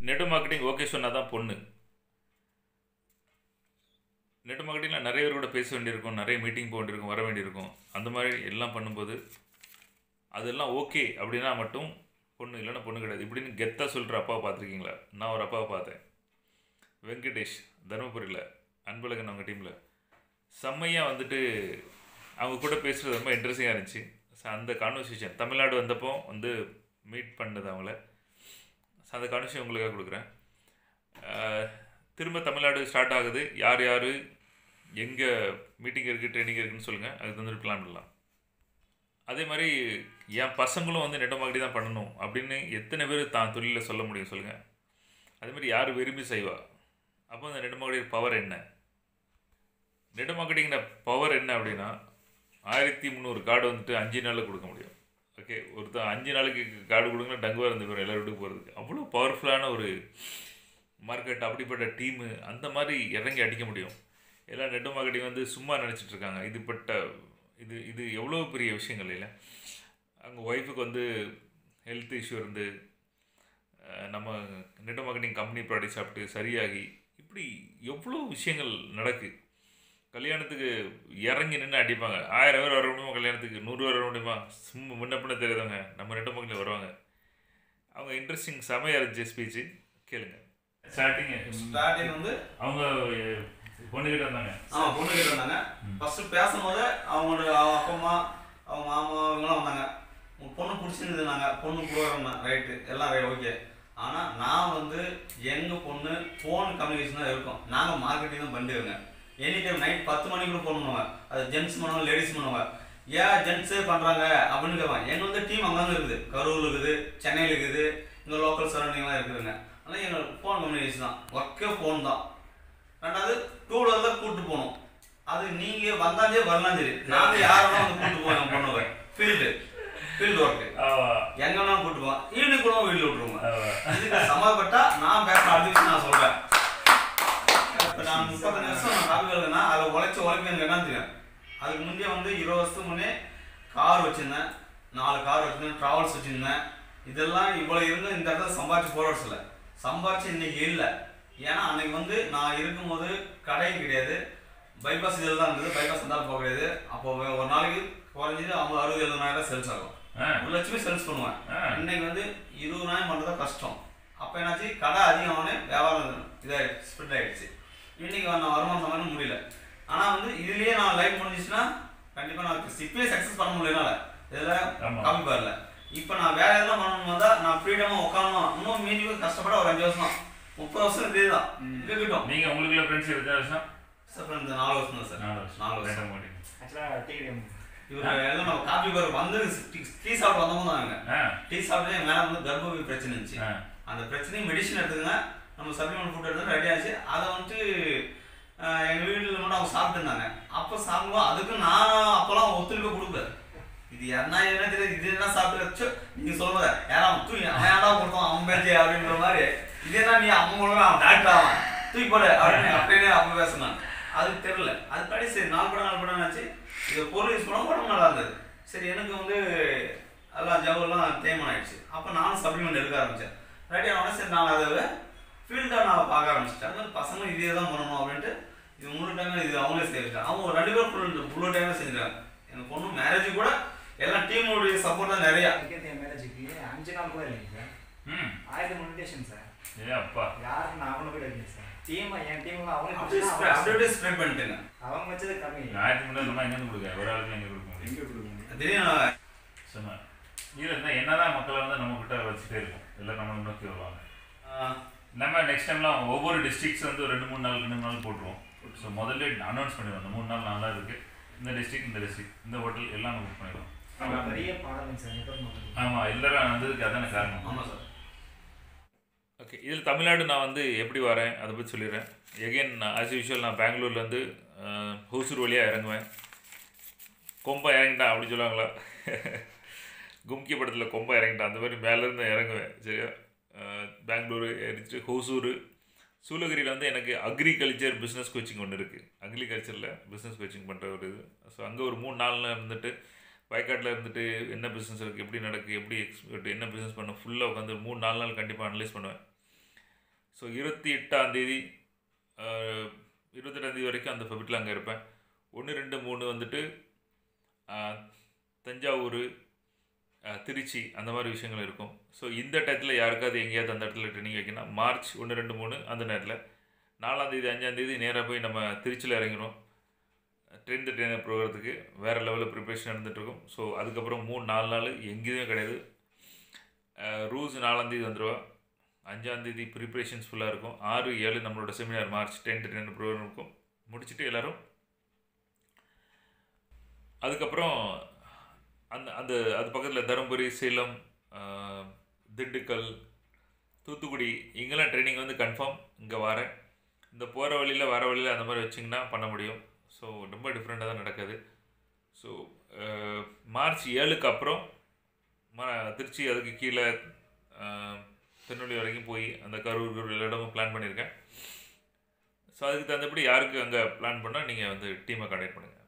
Net marketing okay சொன்னால் தான் பொண்ணு நெட் மார்க்கெட்டிங்கில் நிறைய பேர் கூட பேச வேண்டியிருக்கும் நிறைய மீட்டிங் போக வேண்டியிருக்கும் வர வேண்டியிருக்கும் அந்த மாதிரி எல்லாம் பண்ணும்போது அதெல்லாம் ஓகே அப்படின்னா மட்டும் பொண்ணு இல்லைன்னா பொண்ணு கிடையாது இப்படின்னு கெத்தாக சொல்கிற அப்பாவை பார்த்துருக்கீங்களா நான் ஒரு அப்பாவை பார்த்தேன் வெங்கடேஷ் தருமபுரியில் அன்பழகன் அவங்க டீமில் செம்மையாக வந்துட்டு அவங்க கூட பேசுகிறது ரொம்ப இன்ட்ரெஸ்டிங்காக இருந்துச்சு ஸோ அந்த கான்வர்சேஷன் தமிழ்நாடு வந்தப்போ வந்து மீட் பண்ணது அவங்கள ஸோ அந்த கான்வர்சேஷன் உங்களுக்காக கொடுக்குறேன் ஆஹ், திரும்ப தமிழ்நாடு ஸ்டார்ட் ஆகுது யார் யார் எங்கே மீட்டிங் இருக்குது ட்ரைனிங் இருக்குன்னு சொல்லுங்கள் அதுக்கு தந்துட்டு பிளான் பண்ணலாம் அதே மாதிரி என் பசங்களும் வந்து நெட்ட மார்க்கெட்டிங் தான் பண்ணணும் அப்படின்னு எத்தனை பேர் தான் தொழிலில் சொல்ல முடியும் சொல்லுங்கள் அதே மாதிரி யார் விரும்பி செய்வா அப்போ அந்த நெட் மார்க்கெட்டிங் பவர் என்ன நெட் மார்க்கெட்டிங்கிற பவர் என்ன அப்படின்னா ஆயிரத்தி முந்நூறு கார்டு வந்துட்டு அஞ்சு நாளில் கொடுக்க முடியும் ஓகே ஒருத்தன் அஞ்சு நாளைக்கு கார்டு கொடுங்க டங்குவாக இருந்து போகிறோம் எல்லாரும் வீட்டுக்கு போகிறதுக்கு அவ்வளோ பவர்ஃபுல்லான ஒரு மார்க்கெட் அப்படிப்பட்ட டீமு அந்த மாதிரி இறங்கி அடிக்க முடியும் எல்லாம் நெட் மார்க்கெட்டிங் வந்து சும்மா நினச்சிட்டு இருக்காங்க இதுப்பட்ட இது இது எவ்வளோ பெரிய விஷயங்கள் இல்லை அவங்க ஒய்ஃபுக்கு வந்து ஹெல்த் இஷ்யூ இருந்து அஹ், நம்ம நெட் மார்க்கெட்டிங் கம்பெனி ப்ராடக்ட் சாப்பிட்டு சரியாகி இப்படி எவ்வளோ விஷயங்கள் நடக்கு கல்யாணத்துக்கு இறங்கி நின்று அடிப்பாங்க ஆயிரம் பேர் வர முடியுமா கல்யாணத்துக்கு நூறு பேர் வர முடியுமா சும்மா முன்ன பின்ன தெரியாதவங்க நம்ம நெட்ட மார்க்கெட்டில் வருவாங்க அவங்க இன்ட்ரெஸ்டிங் செமையாக இருந்துச்சு ஸ்பீச்சு கேளுங்க ஸ்டார்டிங் ஸ்டார்டிங் வந்து அவங்க பொண்ணுகிட்ட வந்தாங்க ஆமா பொண்ணு கிட்ட வந்தாங்க ஃபர்ஸ்ட் பேசும்போது அவங்களோட அவங்க அப்பா அம்மா அவங்க மாமா இவங்களாம் வந்தாங்க உங்க பொண்ணு பிடிச்சிருந்ததுனாங்க பொண்ணு கொடுக்குறோம் ரைட்டு எல்லாம் ரைட் ஓகே ஆனா நான் வந்து எங்க பொண்ணு ஃபோன் கம்யூனிகேஷன் தான் இருக்கும் நாங்க மார்க்கெட்டிங் தான் பண்ணிடுங்க எனி டைம் நைட் பத்து மணிக்கு கூட ஃபோன் பண்ணுவாங்க அது ஜென்ட்ஸ் பண்ணுவாங்க லேடிஸ் பண்ணுவாங்க ஏன் ஜென்ட்ஸே பண்றாங்க அப்படின்னு கேட்பாங்க எங்க வந்து டீம் அங்கங்க இருக்குது கரூர் இருக்குது சென்னையில் இருக்குது இங்க லோக்கல் சரௌண்டிங்லாம் இருக்குதுங்க ஆனால் எங்களுக்கு ஃபோன் கம்யூனிகேஷன் தான் ஒர்க்கே ஃபோன் தான் ரெண்டாவது டூ வீலர்ல கூட்டு போகணும் அது நீங்க வந்தாலே வரலாம் சரி நாங்க யாரும் வந்து கூட்டு போவோம் பொண்ணுவை ஃபீல்டு ஃபீல்டு ஒர்க்கு எங்க வேணாலும் கூட்டு போவோம் ஈவினிங் கூட வீட்டில் விட்டுருவோம் இதுக்கு சம்மந்தப்பட்டா நான் பேச அடுத்து நான் சொல்றேன் இப்போ நான் முப்பத்தஞ்சு வருஷம் நான் காப்பி எழுதுனா அதில் உழைச்ச உழைப்பு எனக்கு என்ன தெரியும் அதுக்கு முன்னே வந்து இருபது வருஷத்துக்கு முன்னே கார் வச்சிருந்தேன் நாலு கார் வச்சிருந்தேன் ட்ராவல்ஸ் வச்சிருந்தேன் இதெல்லாம் இவ்வளோ இருந்து இந்த இடத்துல சம்பாரிச்சு போகிற வருஷம் இல்லை சம்பாரிச்சு இன்னைக்கு இல்லை ஏன்னா அன்னைக்கு வந்து நான் இருக்கும்போது கடையும் கிடையாது பைபாஸ் இதில் தான் இருந்தது பைபாஸ் இருந்தாலும் போக கிடையாது அப்போ ஒரு நாளைக்கு குறைஞ்சது ஐம்பது அறுபது எழுபதாயிரம் சேல்ஸ் ஆகும் ஒரு லட்சமே சேல்ஸ் பண்ணுவேன் இன்னைக்கு வந்து இருபதாயிரம் பண்ணுறது தான் கஷ்டம் அப்போ என்னாச்சு கடை அதிகமான வியாபாரம் இதாகிடுச்சு ஸ்ப்ரெட் ஆகிடுச்சு இன்னைக்கு நான் வருமானம் சம்பாதிக்க முடியல ஆனால் வந்து இதுலயே நான் லைஃப் முடிஞ்சிச்சுன்னா கண்டிப்பாக நான் இப்பயே சக்ஸஸ் பண்ண முடியல இதில் ஆமா. காப்பி பாரில் இப்போ நான் வேற எதெல்லாம் பண்ணணும் வந்தால் நான் ஃப்ரீடமாக உட்காரணும் இன்னும் மீதி போய் கஷ்டப்பட ஒரு அஞ்சு வருஷம் முப்பது வருஷம் இதே தான் இருக்கட்டும் நீங்க உங்களுக்குள்ள ஃப்ரெண்ட்ஸ் எத்தனை வருஷம் சார் இந்த நாலு வருஷம் தான் சார் நாலு வருஷம் நாலு வருஷம் நெட்ட மார்க்கெட்டிங் ஆக்சுவலாக டீ இவர் எல்லாம் நம்ம காப்பி பார் வந்து டீ சாப்பிட்டு வந்தவங்க தான் அவங்க ஆ டீ சாப்பிட்டு என் மேலே வந்து கர்ப்பவி பிரச்சனை இருந்துச்சு ஆ அந்த பிரச்சனையும் மெடிசன் எடுத்துங்க நம்ம சப்ளிமெண்ட் ஃபுட் எடுத்து ரெடி ஆச்சு அதை வந்துட்டு ஆஹ், எங்க வீட்டில் மட்டும் அவங்க சாப்பிட்டு இருந்தாங்க அப்போ சாப்பிடுவோம் அதுக்கு நான் அப்போல்லாம் ஒத்துழைப்பு கொடுக்கல இது என்ன என்ன தெரியாது இது என்ன சாப்பிட்டு நீங்க சொல்லுங்க யாரும் தூக்கி அவன் ஏன்டா கொடுத்தான் அவன் பேச்சு அப்படின்ற மாதிரி இது என்ன நீ அவன் மூலமா அவன் டாக்டர் அவன் தூக்கி போடு அப்படின்னு அப்படியே அப்போ பேசினான் அதுக்கு தெரியல அது படி சரி நாலு படம் நாலு படம் ஆச்சு இது பொருள் யூஸ் பண்ண உடம்பு நல்லா இருந்தது சரி எனக்கு வந்து எல்லாம் ஜவ்வெல்லாம் தேய்மானம் ஆயிடுச்சு அப்போ நானும் சப்ளிமெண்ட் எடுக்க ஆரம்பித்தேன் ரெடி ஆனோடனே சரி நான் அதை ஃபீல்டாக நான் பார்க்க ஆரம்பிச்சிட்டேன் அது மாதிரி பசங்க இதே தான் பண்ணணும் அப்படின்ட்டு இது முழு டைம் இது அவங்களே செய்யிருக்காங்க அவங்க ஒரு ரெண்டு பேரும் ஃபுல் ஃபுல் டைமே செஞ்சுருக்காங்க எனக்கு பொண்ணு மேரேஜ் கூட எல்லாம் டீமோடைய சப்போர்ட் தான் நிறையா இருக்கிறது என் மேரேஜுக்கு அஞ்சு நாள் கூட இல்லைங்க சார் ம் ஆயிரத்தி முன்னிட்டேஷன் சார் ஏ அப்பா யாரும் நான் அவனை கூட இல்லை சார் டீம் என் டீம் அவங்களுக்கு அப்படியே பிடிச்சா spread- அவங்க அப்படியே ஸ்ப்ரெட் பண்ணிட்டுங்க அவங்க வச்சது கம்மி ஆயிரத்தி முன்னாடி சொன்னா எங்கே கொடுக்க ஒரு ஆளுக்கு எங்கே கொடுக்க முடியும் எங்கே கொடுக்கணும் திடீர்னு சொன்னா இது இருந்தால் என்னதான் மக்களை வந்து நம்ம கிட்ட வச்சுட்டே இருக்கும் எல்லாம் நம்மளை நோக்கி வருவாங்க ஆஹ், நம்ம நெக்ஸ்ட் டைம்லாம் ஒவ்வொரு டிஸ்ட்ரிக்ஸ் வந்து ஒரு ரெண்டு மூணு நாள் ரெண்டு மூணு நாள் போட்டுருவோம் ஸோ முதல்ல அனௌன்ஸ் பண்ணிடுவோம் இந்த மூணு நாள் நல்லா இருக்கு இந்த டிஸ்ட்ரிக்ட் இந்த டிஸ்ட்ரிக்ட் இந்த ஹோட்டல் எல்லாம் புக் பண்ணிடுவோம் அவங்க பெரிய பாடம் சார் நெட்ஒர்க் மார்க்கெட்டிங் ஆமாம் எல்லாரும் வந்ததுக்கு அதான காரணம் ஆமாம் சார் ஓகே இதில் தமிழ்நாடு நான் வந்து எப்படி வரேன் அதை பற்றி சொல்லிடுறேன் எகைன் ஆஸ் யூஷுவல் நான் பெங்களூர்லேருந்து ஹோசூர் வழியாக இறங்குவேன் கொம்பை இறங்கிட்டான் அப்படி சொல்லுவாங்களா கும்கி படத்தில் கொம்பை இறங்கிட்டான் அந்த மாதிரி மேலேருந்து இறங்குவேன் சரியா அஹ், பெங்களூரு இறங்கிட்டு ஹோசூர் சூலகிரியில் வந்து எனக்கு அக்ரிகல்ச்சர் பிஸ்னஸ் கோச்சிங் ஒன்று இருக்குது அக்ரிகல்ச்சரில் பிஸ்னஸ் கோச்சிங் பண்ணுற ஒரு இது ஸோ அங்கே ஒரு மூணு நாளில் இருந்துட்டு வயக்காட்டில் இருந்துட்டு என்ன பிஸ்னஸ் இருக்குது எப்படி நடக்குது எப்படி எக்ஸ்பர்ட் என்ன பிஸ்னஸ் பண்ண ஃபுல்லாக உட்காந்து மூணு நாலு நாள் கண்டிப்பாக அனலைஸ் பண்ணுவேன் ஸோ இருபத்தி எட்டாம் தேதி இருபத்தெட்டாந்தேதி வரைக்கும் அந்த ஃபெபிட்டில் அங்கே இருப்பேன் ஒன்று ரெண்டு மூணு வந்துட்டு ஆஹ், தஞ்சாவூர் ஆஹ், திருச்சி அந்த மாதிரி விஷயங்கள் இருக்கும் ஸோ இந்த டயத்தில் யாருக்காவது எங்கேயாவது அந்த இடத்துல ட்ரெயினிங் வைக்கணும் மார்ச் ஒன்று ரெண்டு மூணு அந்த நேரத்தில் நாலாந்தேதி அஞ்சாந்தேதி நேராக போய் நம்ம திருச்சியில் இறங்கிடும் ட்ரெயின் த ட்ரெயினர் ப்ரோக்ராத்துக்கு வேறு லெவலில் ப்ரிப்ரேஷன் நடந்துகிட்ருக்கும் ஸோ அதுக்கப்புறம் மூணு நாலு நாள் எங்கேயுமே கிடையாது ரூஸ் நாலாந்தேதி வந்துடுவா அஞ்சாந்தேதி ப்ரிப்ரேஷன்ஸ் ஃபுல்லாக இருக்கும் ஆறு ஏழு நம்மளோட seminar March ten train programme இருக்கும் முடிச்சுட்டு எல்லோரும் அதுக்கப்புறம் அந்த அந்த அது பக்கத்தில் தருமபுரி சேலம் ஆஹ், திண்டுக்கல் தூத்துக்குடி இங்கெல்லாம் ட்ரைனிங் வந்து கன்ஃபார்ம் இங்கே வரேன் இந்த போகிற வழியில் வர வழியில் அந்த மாதிரி வச்சிங்கன்னா பண்ண முடியும் ஸோ ரொம்ப டிஃப்ரெண்ட்டாக தான் நடக்குது ஸோ மார்ச் ஏழுக்கு அப்புறம் ம திருச்சி அதுக்கு கீழே ஆஹ், திருநெல்வேலி வரைக்கும் போய் அந்த கரூர் கரூர் எல்லா இடமும் பிளான் பண்ணியிருக்கேன் ஸோ அதுக்கு தகுந்தபடி யாருக்கு அங்கே பிளான் பண்ணால் நீங்கள் வந்து டீமை கான்டாக்ட் பண்ணுங்கள்